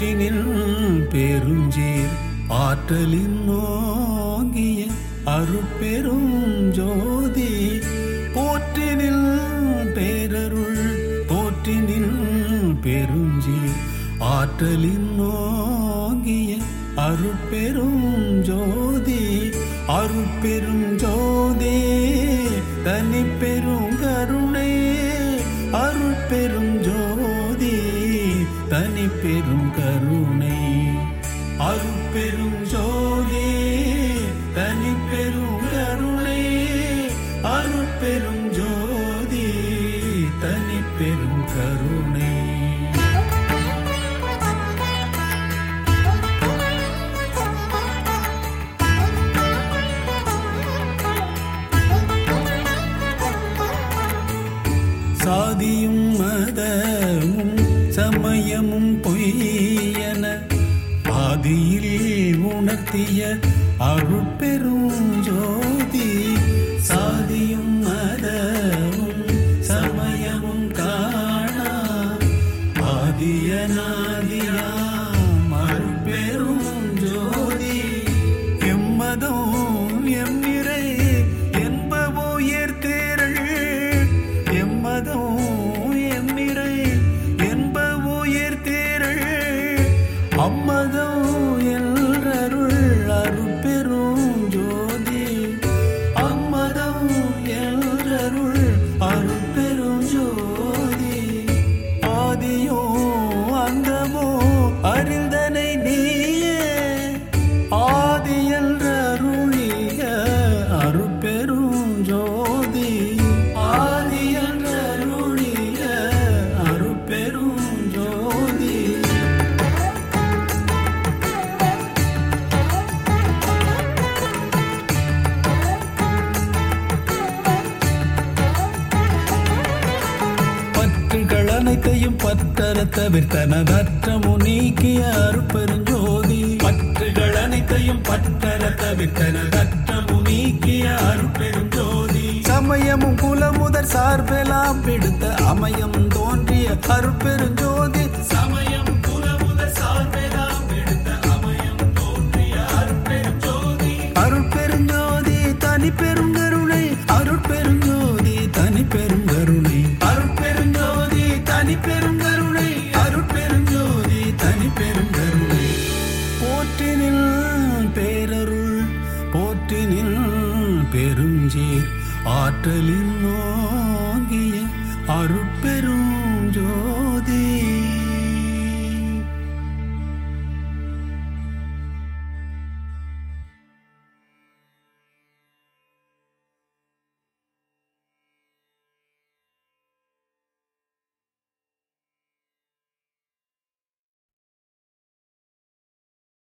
போற்றினில் பெருஞ்சீர் ஆற்றலின் நோங்கிய அருட்பெரும் ஜோதி போற்றினில் பேரருள் போற்றினில் பெருஞ்சீர் ஆற்றலின் நோங்கிய அருட்பெரும் ஜோதி அருட்பெரும் ஜோதி தனி பெரும் கருணை அருட்பெரும் ஜோதி தனி பெரும் கருணை அருட்பெரும் ஜோதி தனி பெரும் கருணை அருட்பெரும் ஜோதி தனி பெரும் கருணை சாதியும் மதமும் சமயமும் பொய்யன ஆதியில் உணர்த்திய அருட்பெரும் ஜோதி சாதியும் மதமும் சமயமும் காணா ஆதியநாதியாம் அருட்பெரும் ஜோதி எம்மதம் எம் நிறை என்பவோ ஏற்தேரள் எம்மதம் எம் நிறை என்பவோ ஏற்தேரள் அம்மதம் எல்ரருள் அருட்பெரும் ஜோதி அம்மதம் எல்ரருள் அருட்பெரும் ஜோதி ஆதியோ அந்தமோ அறிந்தனை நீயே ஆதி என்ற அருளிய அருட்பெரும் ஜோதி ஆதி என்ற அருளிய அருட்பெரும் ஜோதி பற்றுகள் அனைத்தையும் பத்தர தவிர்த்தனதற்றமு நீக்கிய அருட்பெருஞ்சோதி பற்றுகள் அனைத்தையும் பத்தர தவிர்த்தனதற்றமு நீக்கிய அருட்பெருஞ்சோதி சமயமும் குலமுதற் சார்பெல்லாம் பிடித்த அமயம் தோன்றிய அருட்பெருஞ்சோதி சமயம் குலமுதற் சார்பெல்லாம் பிடித்த அமயம் தோன்றிய அருட்பெருஞ்சோதி அருட்பெருஞ்சோதி தனி பெருங்கருணை அருட்பெருஞ்சோதி தனி பெருங்கருணை அருட்பெருஞ்சோதி தனி பெருங்கருணை அருட்பெருஞ்சோதி தனி பெருங்கருணை போற்றினில் பேரருள் போற்றினில் பெருஞ்சீர் ஆற்றலின் நோங்கிய அருட்பெரும் ஜோதி